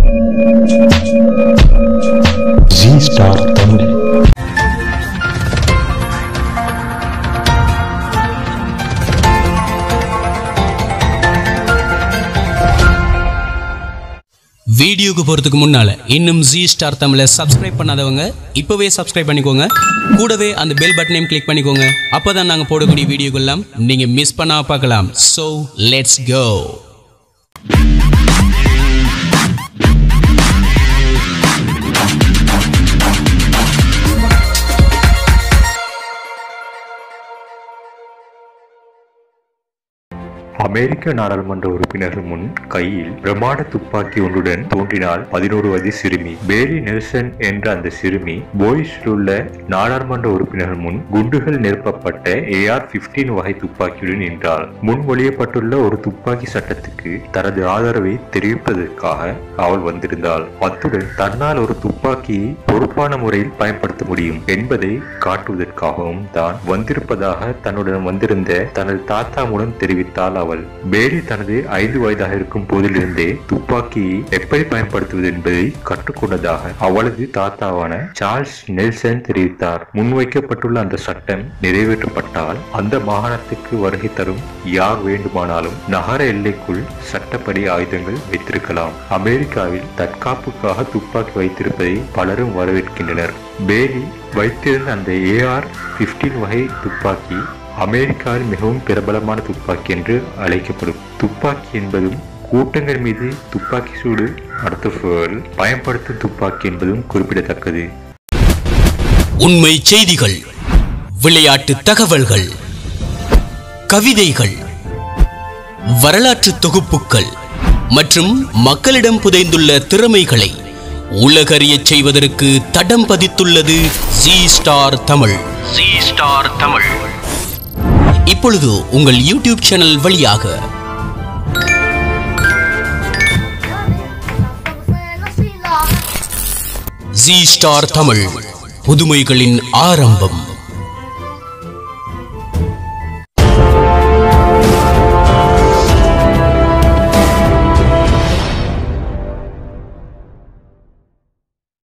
G star Tamil வீடியோக்கு போகிறதுக்கு முன்னால் இன்னும் ஜி ஸ்டார் தமிழை சப்ஸ்கிரைப் பண்ணாதவங்க இப்போவே சப்ஸ்கிரைப் பண்ணிக்கோங்க கூடவே அந்த பெல் பட்டனையும் கிளிக் பண்ணிக்கோங்க அப்போ தான் நாங்கள் போடக்கூடிய வீடியோக்கெல்லாம் நீங்கள் மிஸ் பண்ணாம பார்க்கலாம் ஸோ லெட்ஸ் கோ அமெரிக்க நாடாளுமன்ற உறுப்பினர்கள் முன் கையில் பிரமாண்ட துப்பாக்கி ஒன்றுடன் தோன்றினாள் பதினோரு வயது சிறுமி பேரி நெல்சன் என்ற அந்த சிறுமி போயிஸில் உள்ள நாடாளுமன்ற உறுப்பினர்கள் முன் குண்டுகள் நிரப்பப்பட்ட ஏஆர் பிப்டீன் வகை துப்பாக்கியுடன் நின்றாள் முன்மொழியப்பட்டுள்ள ஒரு துப்பாக்கி சட்டத்துக்கு தனது ஆதரவை தெரிவிப்பதற்காக அவள் வந்திருந்தாள் அத்துடன் தன்னால் ஒரு துப்பாக்கியை பொறுப்பான முறையில் பயன்படுத்த முடியும் என்பதை காட்டுவதற்காகவும் தான் வந்திருப்பதாக தன்னுடன் வந்திருந்த தனது தாத்தா மூலம் தெரிவித்தாள் அவள் பேரி தனது ஐந்து வயதாக இருக்கும் போதிலிருந்தே துப்பாக்கியை எப்படி பயன்படுத்துவது என்பதை கற்றுக்கொண்டதாக அவளது தாத்தாவான சார்ல்ஸ் நெல்சன் தெரிவித்தார் முன்வைக்கப்பட்டுள்ள அந்த சட்டம் நிறைவேற்றப்பட்டால் அந்த மாகாணத்துக்கு வருகை தரும் யார் வேண்டுமானாலும் நகர எல்லைக்குள் சட்டப்படி ஆயுதங்கள் வைத்திருக்கலாம் அமெரிக்காவில் தற்காப்புக்காக துப்பாக்கி வைத்திருப்பதை பலரும் வரவேற்கின்றனர் பேரி வைத்திருந்த அந்த ஏஆர் பிப்டீன் வகை துப்பாக்கி அமெரிக்காவில் மிகவும் பிரபலமான துப்பாக்கி என்று அழைக்கப்படும் துப்பாக்கி என்பதும் கூட்டங்கள் மீது துப்பாக்கி சூடு நடத்துபவர்கள் பயன்படுத்தும் துப்பாக்கி என்பதும் குறிப்பிடத்தக்கது உண்மை செய்திகள் விளையாட்டு தகவல்கள் கவிதைகள் வரலாற்று தொகுப்புகள் மற்றும் மக்களிடம் புதைந்துள்ள திறமைகளை உலகறியச் செய்வதற்கு தடம் பதித்துள்ளது G star Tamil G star Tamil இப்பொழுது உங்கள் யூடியூப் சேனல் வழியாக ஜி ஸ்டார் தமிழ் புதுமைகளின் ஆரம்பம்